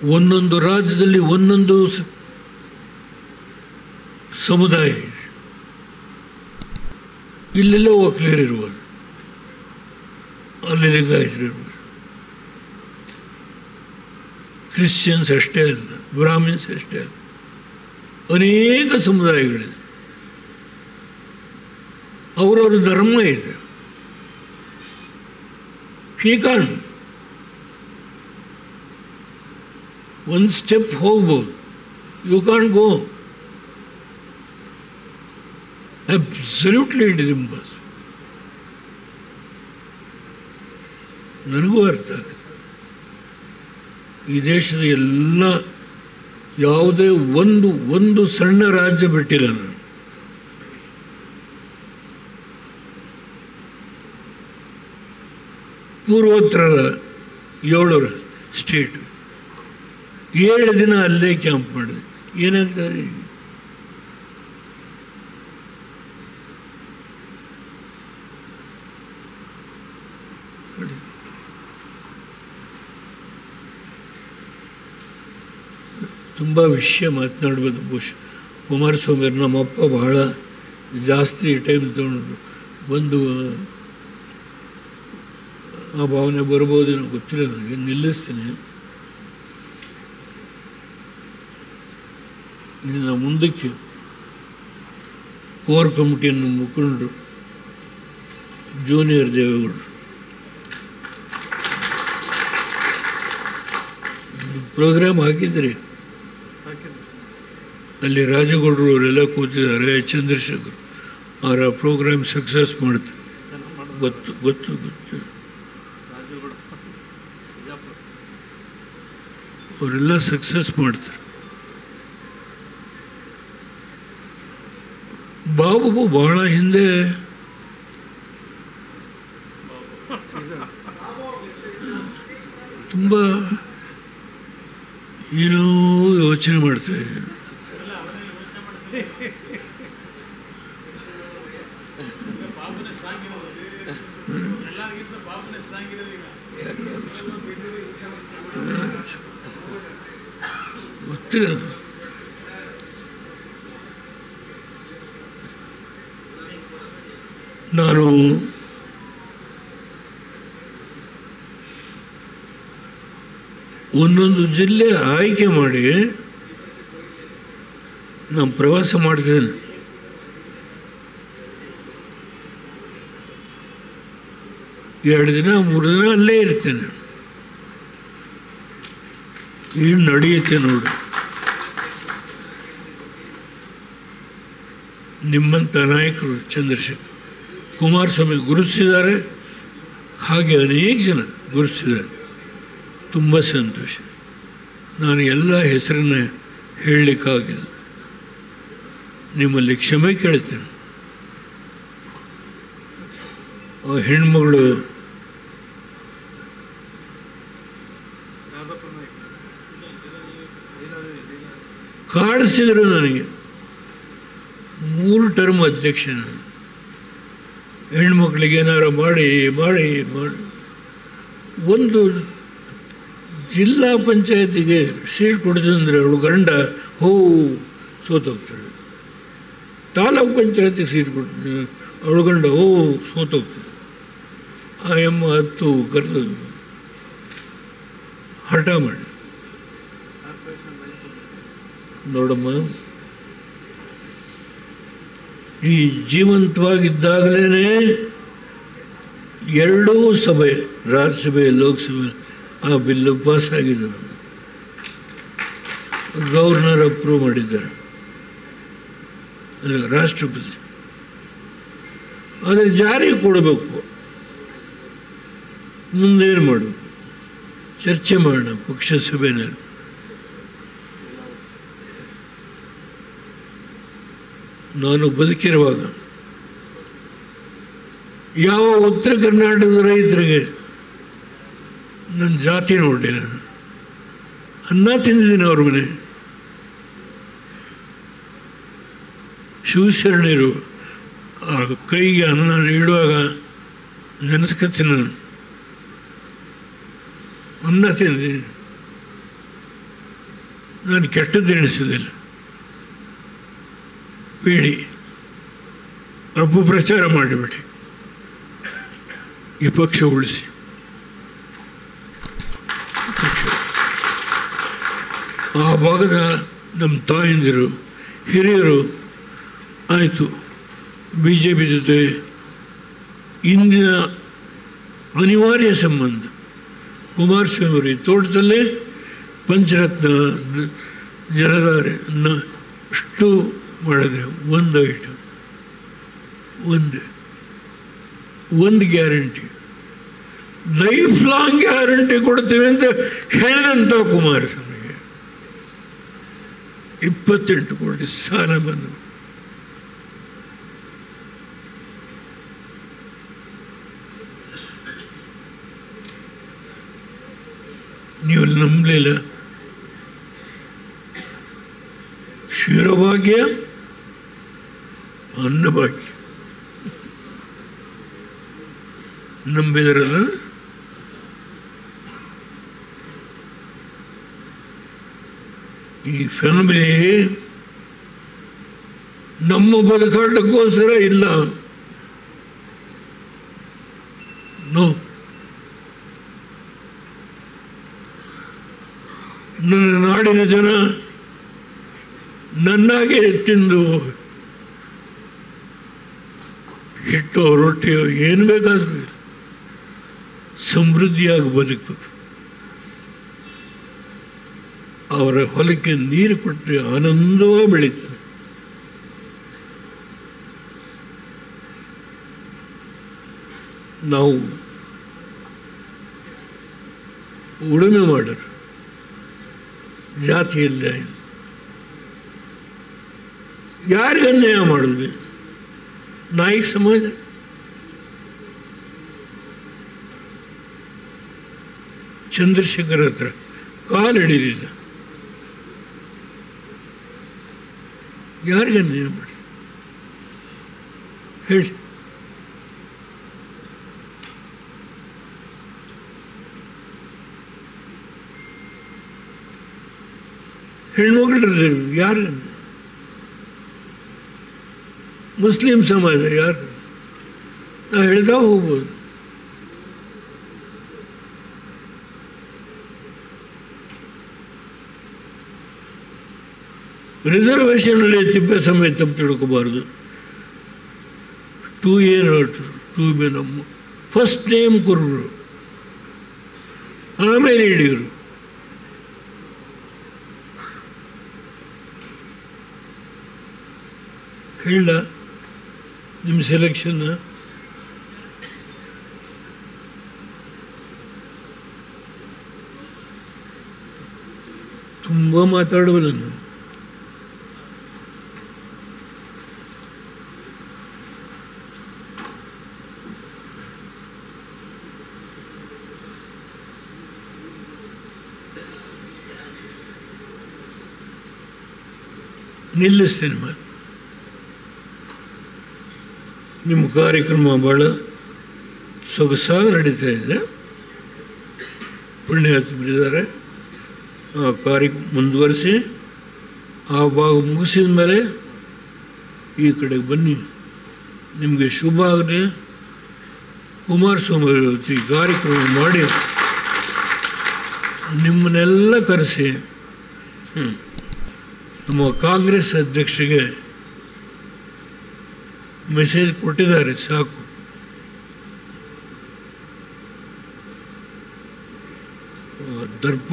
ಒಂದೊಂದು ರಾಜ್ಯದಲ್ಲಿ ಒಂದೊಂದು ಸ- ಸಮುದಾಯ ಇದೆ ಇಲ್ಲೆಲ್ಲ ಒಕ್ಕಲಿಗರಿರ್ಬೋದು ಅಲ್ಲಿ ಲಿಂಗಾಯತರಿರ್ಬೋದು ಕ್ರಿಶ್ಚಿಯನ್ಸ್ ಅಷ್ಟೇ ಅಲ್ಲ ಬ್ರಾಹ್ಮಿನ್ಸ್ ಅಷ್ಟೇ ಅಲ್ಲ ಅನೇಕ ಸಮುದಾಯಗಳಿದೆ ಅವರವ್ರ ಧರ್ಮ ಇದೆ ಹೀಕಾಣ್ ಒಂದು ಸ್ಟೆಪ್ ಹೋಗ್ಬೋದು you can't go absolutely it is ಇಂಪಾಸ್ ನನಗೂ ಅರ್ಥ ಆಗುತ್ತೆ ಈ ದೇಶದ ಎಲ್ಲ ಯಾವುದೇ ಒಂದು ಒಂದು ಸಣ್ಣ ರಾಜ್ಯ ಬಿಟ್ಟಿಲ್ಲ ನಾನು ಪೂರ್ವೋತ್ತರದ ಏಳು ಸ್ಟೇಟ್ ಏಳು ದಿನ ಅಲ್ಲೇ ಕ್ಯಾಂಪ್ ಮಾಡಿದೆ ಏನಾಗ್ತದೆ ಈಗ? ನೋಡಿ. ತುಂಬ ವಿಷಯ ಮಾತನಾಡ್ಬೋದು ಬಹುಶಃ ಕುಮಾರಸ್ವಾಮಿ ಅವ್ರು ನಮ್ಮಪ್ಪ ಬಹಳ ಜಾಸ್ತಿ ಟೈಮ್ ತಗೊಂಡ್ರು ಬಂದು ಆ ಭಾವನೆ ಬರ್ಬೋದೇನೋ ಗೊತ್ತಿಲ್ಲ ನನಗೆ ನಿಲ್ಲಿಸ್ತೀನಿ ಇನ್ನು ಮುಂದಕ್ಕೆ ಕೋರ್ ಕಮಿಟಿಯನ್ನು ಮುಖಂಡರು ಜೂನಿಯರ್ ದೇವೇಗೌಡರು ಪ್ರೋಗ್ರಾಮ್ ಹಾಕಿದ್ರಿ ಅಲ್ಲಿ ರಾಜಗೌಡರು ಅವರೆಲ್ಲ ಕೂತಿದ್ದಾರೆ ಚಂದ್ರಶೇಖರ್ ಅವರ ಪ್ರೋಗ್ರಾಮ್ ಸಕ್ಸಸ್ ಮಾಡ್ತಾರೆ ಗೊತ್ತು ಗೊತ್ತು ಗೊತ್ತು ಅವರೆಲ್ಲ ಸಕ್ಸಸ್ ಮಾಡ್ತಾರೆ ಬಾಬು ಬಹಳ ಹಿಂದೆ ತುಂಬ ಏನೋ ಯೋಚನೆ ಮಾಡ್ತಾ ಇದ್ದಾರೆ ಗೊತ್ತಿಲ್ಲ ನಾನು ಒಂದೊಂದು ಜಿಲ್ಲೆ ಆಯ್ಕೆ ಮಾಡಿ ನಾನು ಪ್ರವಾಸ ಮಾಡ್ತೇನೆ ಎರಡು ದಿನ ಮೂರು ದಿನ ಅಲ್ಲೇ ಇರ್ತೇನೆ ಏನು ನಡೆಯುತ್ತೆ ನೋಡಿ ನಿಮ್ಮಂಥ ನಾಯಕರು ಚಂದ್ರಶೇಖರ್ ಕುಮಾರಸ್ವಾಮಿ ಗುರುತಿಸಿದ್ದಾರೆ ಹಾಗೆ ಅನೇಕ ಜನ ಗುರುತಿಸಿದ್ದಾರೆ ತುಂಬ ಸಂತೋಷ ನಾನು ಎಲ್ಲ ಹೆಸರನ್ನ ಹೇಳಲಿಕ್ಕಾಗಿಲ್ಲ ನಿಮ್ಮಲ್ಲಿ ಕ್ಷಮೆ ಕೇಳ್ತೇನೆ ಆ ಹೆಣ್ಮಗಳು ಕಾಡಿಸಿದರು ನನಗೆ ಮೂರು ಟರ್ಮ್ ಅಧ್ಯಕ್ಷ ನಾನು ಹೆಣ್ಮಕ್ಳಿಗೆ ಏನಾರು ಮಾಡಿ ಮಾಡಿ ಮಾಡಿ ಒಂದು ಜಿಲ್ಲಾ ಪಂಚಾಯತಿಗೆ ಸೀಟ್ ಕೊಡ್ತಂದ್ರೆ ಅವಳು ಗಂಡ ಹೋ ಸೋತೋಗ್ತಾಳೆ ತಾಲೂಕು ಪಂಚಾಯತಿಗೆ ಸೀಟ್ ಕೊಡ್ತೀನಿ ಅವಳು ಗಂಡ ಹೋ ಸೋತೋಗ್ತಾಳೆ ಆ ಎಮ್ಮ ಹತ್ತು ಕರೆದು ಹಠ ಮಾಡಿ ನೋಡಮ್ಮ ಈ ಜೀವಂತವಾಗಿದ್ದಾಗಲೇ ಎರಡೂ ಸಭೆ ರಾಜ್ಯಸಭೆ ಲೋಕಸಭೆ ಆ ಬಿಲ್ಲು ಪಾಸ್ ಆಗಿದೆ ಗವರ್ನರ್ ಅಪ್ರೂವ್ ಮಾಡಿದ್ದಾರೆ ಅಲ್ಲ, ರಾಷ್ಟ್ರಪತಿ ಆದರೆ ಜಾರಿಗೆ ಕೊಡಬೇಕು ಮುಂದೇನು ಮಾಡಬೇಕು ಚರ್ಚೆ ಮಾಡೋಣ ಪಕ್ಷ ಸಭೆಯಲ್ಲಿ ನಾನು ಬದುಕಿರುವಾಗ ಯಾವ ಉತ್ತರ ಕರ್ನಾಟಕದ ರೈತರಿಗೆ ನನ್ನ ಜಾತಿ ನೋಡಿಲ್ಲ ನಾನು ಅನ್ನ ತಿಂದಿದ್ದೀನಿ ಅವ್ರ ಮನೆ ಶಿವಶರಣರು ಆ ಕೈಗೆ ಅನ್ನ ನೀಡುವಾಗ ನೆನೆಸ್ಕೊತೀನಿ ನಾನು ಅನ್ನ ತಿಂದಿದ್ದೀನಿ ನಾನು ಕೆಟ್ಟದ್ದು ಎಣಿಸೋದಿಲ್ಲ ಬೇಡಿ ಅಪಪ್ರಚಾರ ಮಾಡಿಬಿಡಿ ಈ ಪಕ್ಷ ಉಳಿಸಿ ಪಕ್ಷ. ಆ ಭಾಗದ ನಮ್ಮ ತಾಯಂದಿರು ಹಿರಿಯರು ಆಯಿತು ಬಿ ಜೆ ಪಿ ಜೊತೆ ಇಂದಿನ ಅನಿವಾರ್ಯ ಸಂಬಂಧ ಕುಮಾರಸ್ವಾಮಿ ಅವರು ಈ ತೋಟದಲ್ಲೇ ಪಂಚರತ್ನ ಜಲಧಾರೆ ಅನ್ನ ಅಷ್ಟು ಮಾಡಿದೆ ಒಂದು ಐಟಮ್ ಒಂದು ಒಂದು ಗ್ಯಾರಂಟಿ ಲೈಫ್ ಲಾಂಗ್ ಗ್ಯಾರಂಟಿ ಕೊಡ್ತೀವಿ ಅಂತ ಹೇಳಿದಂಥ ಕುಮಾರಸ್ವಾಮಿಗೆ ಇಪ್ಪತ್ತೆಂಟು ಕೋಟಿ ಸಾಲ ಬಂದು ನೀವು ನಂಬಲಿಲ್ಲ ಕ್ಷೀರಭಾಗ್ಯ ಅನ್ನಭಾಗ್ಯ ನಂಬಿದರಲ್ಲ ಈ ಫ್ಯಾಮಿಲಿ ನಮ್ಮ ಬದುಕಾಟಕ್ಕೋಸ್ಕರ ಇಲ್ಲ ನೋ ನನ್ನ ನಾಡಿನ ಜನ ನನ್ನಾಗೆ ತಿಂದು ಹಿಟ್ಟು ರೊಟ್ಟಿಯೋ ಏನು ಬೇಕಾದ್ರೂ ಇಲ್ಲ. ಸಮೃದ್ಧಿಯಾಗಿ ಬದುಕಬೇಕು ಅವರ ಹೊಲಕ್ಕೆ ನೀರು ಕೊಟ್ಟರೆ ಆನಂದವಾಗಿ ಬೆಳೀತಾರೆ ನಾವು ಉಳುಮೆ ಮಾಡರು ಜಾತಿ ಇಲ್ಲ ಯಾರಿಗೆ ಅನ್ಯಾಯ ಮಾಡಿದ್ವಿ ನಾಯಿಕ ಸಮಾಜ ಚಂದ್ರಶೇಖರ್ ಹತ್ರ ಕಾಲು ಹಿಡಿಲಿಲ್ಲ ಯಾರಿಗೆ ಅನ್ಯಾಯ ಮಾಡಿ ಹೇಳಿ ಹೆಣ್ಮಕ್ಳು ಯಾರು ಮುಸ್ಲಿಂ ಸಮಾಜ ಯಾರು ನಾವು ಹೇಳ್ತಾ ಹೋಗ್ಬೋದು ರಿಸರ್ವೇಷನಲ್ಲಿ ತಿಪ್ಪೆ ಸಮೇತ ತಪ್ಪು ತಿಳ್ಕೋಬಾರ್ದು ಟೂ ಏನು ಟೂ ಬಿ ನಮ್ಮ ಫಸ್ಟ್ ನೇಮ್ ಕುರುಬರು ಆಮೇಲೆ ಹಿಡಿಯರು ಹೇಳ ನಿಮ್ಮ ಸೆಲೆಕ್ಷನ್ನ ತುಂಬ ಮಾತಾಡುವ ನಾನು ನಿಲ್ಲಿಸ್ತೇನೆ ಮಾತು ನಿಮ್ಮ ಕಾರ್ಯಕ್ರಮ ಭಾಳ ಸೊಗಸಾಗಿ ನಡೀತಾ ಇದೆ ಪುಣ್ಯಾತ್ಮರಿದ್ದಾರೆ ಆ ಕಾರ್ಯ ಮುಂದುವರಿಸಿ ಆ ಭಾಗ ಮುಗಿಸಿದ ಮೇಲೆ ಈ ಕಡೆಗೆ ಬನ್ನಿ ನಿಮಗೆ ಶುಭ ಆಗಲಿ ಕುಮಾರಸ್ವಾಮಿ ಅವ್ರ ಜೊತೆ ಈ ಕಾರ್ಯಕ್ರಮ ಮಾಡಿ ನಿಮ್ಮನ್ನೆಲ್ಲ ಕರೆಸಿ ಹ್ಮ್, ನಮ್ಮ ಕಾಂಗ್ರೆಸ್ ಅಧ್ಯಕ್ಷಗೆ ಮೆಸೇಜ್ ಕೊಟ್ಟಿದ್ದಾರೆ ಸಾಕು ಆ ದರ್ಪ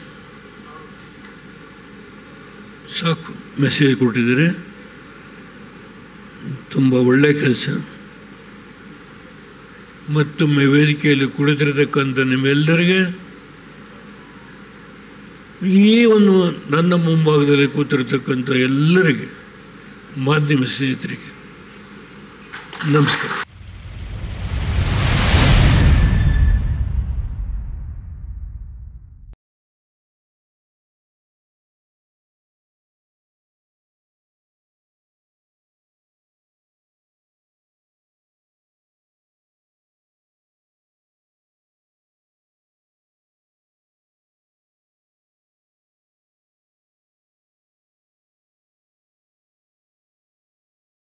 ಸಾಕು ಮೆಸೇಜ್ ಕೊಟ್ಟಿದ್ದಾರೆ ತುಂಬ ಒಳ್ಳೆಯ ಕೆಲಸ ಮತ್ತೊಮ್ಮೆ ವೇದಿಕೆಯಲ್ಲಿ ಕುಳಿತಿರತಕ್ಕಂಥ ನಿಮ್ಮೆಲ್ಲರಿಗೆ ಈ ಒಂದು ನನ್ನ ಮುಂಭಾಗದಲ್ಲಿ ಕೂತಿರ್ತಕ್ಕಂಥ ಎಲ್ಲರಿಗೆ ಮಾಧ್ಯಮ ಸ್ನೇಹಿತರಿಗೆ ನಮಸ್ಕಾರ